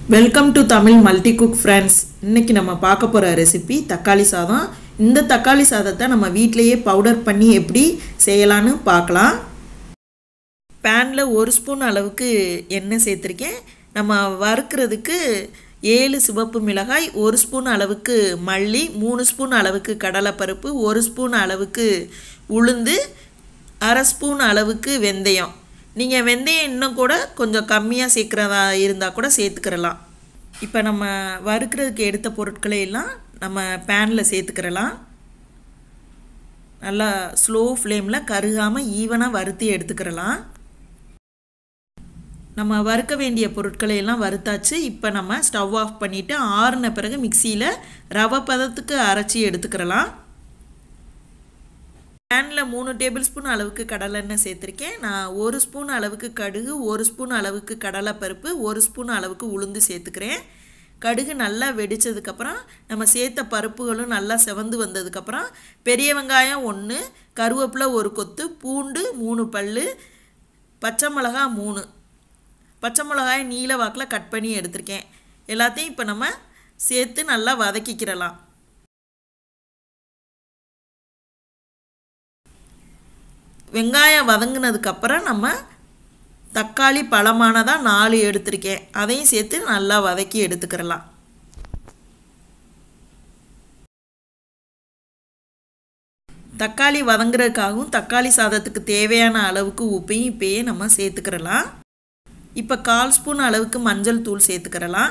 welcome to Tamil multi cook friends இன்னைக்கு நம்ம பார்க்க போகிற ரெசிபி தக்காளி சாதம் இந்த தக்காளி சாதத்தை நம்ம வீட்டிலையே பவுடர் பண்ணி எப்படி செய்யலான்னு பார்க்கலாம் பேனில் ஒரு ஸ்பூன் அளவுக்கு எண்ணெய் சேர்த்துருக்கேன் நம்ம வறுக்கிறதுக்கு ஏழு சிவப்பு மிளகாய் ஒரு ஸ்பூன் அளவுக்கு மல்லி மூணு ஸ்பூன் அளவுக்கு கடலைப்பருப்பு ஒரு ஸ்பூன் அளவுக்கு உளுந்து அரை ஸ்பூன் அளவுக்கு வெந்தயம் நீங்கள் வெந்தயம் இன்னும் கூட கொஞ்சம் கம்மியாக சேர்க்குறதா இருந்தால் கூட சேர்த்துக்கிறலாம் இப்போ நம்ம வறுக்கிறதுக்கு எடுத்த பொருட்களை எல்லாம் நம்ம பேனில் சேர்த்துக்கிறலாம் நல்லா ஸ்லோ ஃப்ளேமில் கருகாமல் ஈவனாக வறுத்து எடுத்துக்கிறலாம் நம்ம வறுக்க வேண்டிய பொருட்களை எல்லாம் வறுத்தாச்சு இப்போ நம்ம ஸ்டவ் ஆஃப் பண்ணிவிட்டு ஆறுன பிறகு மிக்சியில் ரவை பதத்துக்கு அரைச்சி எடுத்துக்கிறலாம் பேனில் மூணு டேபிள் ஸ்பூன் அளவுக்கு கடலெண்ணெய் சேர்த்துருக்கேன் நான் ஒரு ஸ்பூன் அளவுக்கு கடுகு ஒரு ஸ்பூன் அளவுக்கு கடலைப்பருப்பு ஒரு ஸ்பூன் அளவுக்கு உளுந்து சேர்த்துக்கிறேன் கடுகு நல்லா வெடித்ததுக்கப்புறம் நம்ம சேர்த்த பருப்புகளும் நல்லா செவந்து வந்ததுக்கப்புறம் பெரிய வெங்காயம் ஒன்று கருவேப்பிலை ஒரு கொத்து பூண்டு மூணு பல் பச்சை மிளகா மூணு பச்சை மிளகாய் நீல வாக்கில் கட் பண்ணி எடுத்திருக்கேன் எல்லாத்தையும் இப்போ நம்ம சேர்த்து நல்லா வதக்கிக்கிறலாம் வெங்காயம் வதங்கினதுக்கப்புறம் நம்ம தக்காளி பழமானதாக நாலு எடுத்திருக்கேன் அதையும் சேர்த்து நல்லா வதக்கி எடுத்துக்கிறலாம் தக்காளி வதங்குறதுக்காகவும் தக்காளி சாதத்துக்கு தேவையான அளவுக்கு உப்பையும் இப்பயே நம்ம சேர்த்துக்கிறலாம் இப்போ கால் ஸ்பூன் அளவுக்கு மஞ்சள் தூள் சேர்த்துக்கிறலாம்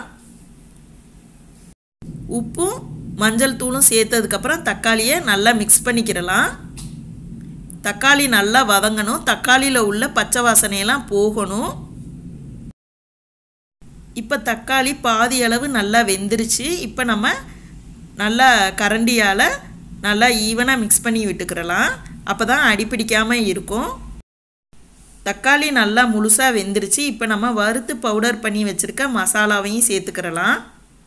உப்பும் மஞ்சள் தூளும் சேர்த்ததுக்கப்புறம் தக்காளியை நல்லா மிக்ஸ் பண்ணிக்கிறலாம் தக்காளி நல்லா வதங்கணும் தக்காளியில் உள்ள பச்சை வாசனையெல்லாம் போகணும் இப்போ தக்காளி பாதி அளவு நல்லா வெந்துருச்சு இப்போ நம்ம நல்லா கரண்டியால் நல்லா ஈவனாக மிக்ஸ் பண்ணி விட்டுக்கிறலாம் அப்போ தான் அடிப்பிடிக்காமல் இருக்கும் தக்காளி நல்லா முழுசாக வெந்துருச்சு இப்போ நம்ம வறுத்து பவுடர் பண்ணி வச்சுருக்க மசாலாவையும் சேர்த்துக்கிறலாம்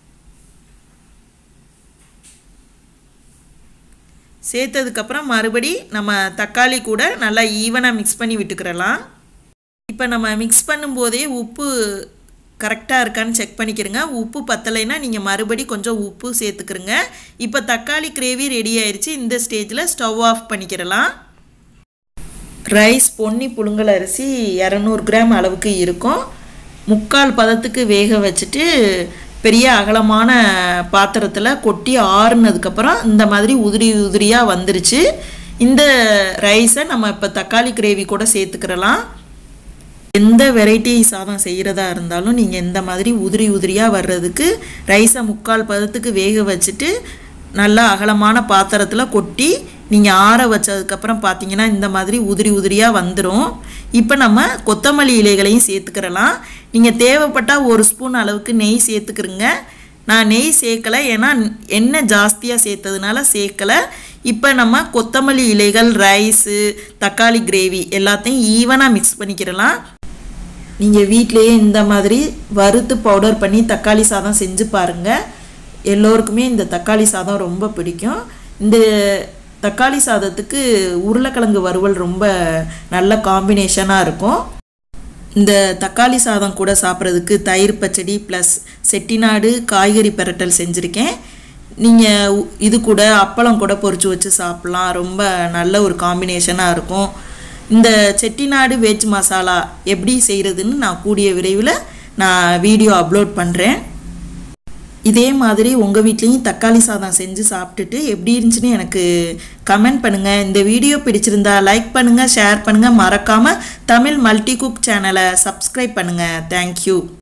சேர்த்ததுக்கப்புறம் மறுபடி நம்ம தக்காளி கூட நல்லா ஈவனாக மிக்ஸ் பண்ணி விட்டுக்கிறலாம் இப்போ நம்ம மிக்ஸ் பண்ணும்போதே உப்பு கரெக்டாக இருக்கான்னு செக் பண்ணிக்கிறங்க உப்பு பத்தலைன்னா நீங்கள் மறுபடி கொஞ்சம் உப்பு சேர்த்துக்கிறங்க இப்போ தக்காளி கிரேவி ரெடி ஆயிடுச்சு இந்த ஸ்டேஜில் ஸ்டவ் ஆஃப் பண்ணிக்கிறலாம் ரைஸ் பொன்னி புழுங்கல் அரிசி இரநூறு கிராம் அளவுக்கு இருக்கும் முக்கால் பதத்துக்கு வேக வச்சுட்டு பெரிய அகலமான பாத்திரத்தில் கொட்டி ஆறுனதுக்கப்புறம் இந்த மாதிரி உதிரி உதிரியாக வந்துருச்சு இந்த ரைஸை நம்ம இப்போ தக்காளி கிரேவி கூட சேர்த்துக்கிறலாம் எந்த வெரைட்டி சாதம் செய்கிறதா இருந்தாலும் நீங்கள் இந்த மாதிரி உதிரி உதிரியாக வர்றதுக்கு ரைஸை முக்கால் பதத்துக்கு வேக வச்சுட்டு நல்லா அகலமான பாத்திரத்தில் கொட்டி நீங்கள் ஆற வச்சதுக்கப்புறம் பார்த்தீங்கன்னா இந்த மாதிரி உதிரி உதிரியாக வந்துடும் இப்போ நம்ம கொத்தமல்லி இலைகளையும் சேர்த்துக்கிறலாம் நீங்கள் தேவைப்பட்டால் ஒரு ஸ்பூன் அளவுக்கு நெய் சேர்த்துக்கிறங்க நான் நெய் சேர்க்கலை ஏன்னா எண்ணெய் ஜாஸ்தியாக சேர்த்ததுனால சேர்க்கலை இப்போ நம்ம கொத்தமல்லி இலைகள் ரைஸு தக்காளி கிரேவி எல்லாத்தையும் ஈவனாக மிக்ஸ் பண்ணிக்கிறலாம் நீங்கள் வீட்டிலையே இந்த மாதிரி வறுத்து பவுடர் பண்ணி தக்காளி சாதம் செஞ்சு பாருங்கள் எல்லோருக்குமே இந்த தக்காளி சாதம் ரொம்ப பிடிக்கும் இந்த தக்காளி சாதத்துக்கு உருளைக்கிழங்கு வறுவல் ரொம்ப நல்ல காம்பினேஷனாக இருக்கும் இந்த தக்காளி சாதம் கூட சாப்பிட்றதுக்கு தயிர் பச்சடி ப்ளஸ் செட்டிநாடு காய்கறி பெரட்டல் செஞ்சுருக்கேன் நீங்கள் இது கூட அப்பளம் கூட பொரிச்சு வச்சு சாப்பிட்லாம் ரொம்ப நல்ல ஒரு காம்பினேஷனாக இருக்கும் இந்த செட்டிநாடு வெஜ் மசாலா எப்படி செய்கிறதுன்னு நான் கூடிய விரைவில் நான் வீடியோ அப்லோட் பண்ணுறேன் இதே மாதிரி உங்கள் வீட்லேயும் தக்காளி சாதம் செஞ்சு சாப்பிட்டுட்டு எப்படி இருந்துச்சுன்னு எனக்கு கமெண்ட் பண்ணுங்கள் இந்த வீடியோ பிடிச்சிருந்தா லைக் பண்ணுங்கள் ஷேர் பண்ணுங்கள் மறக்காமல் தமிழ் மல்டி குக் சேனலை சப்ஸ்கிரைப் பண்ணுங்கள் தேங்க்யூ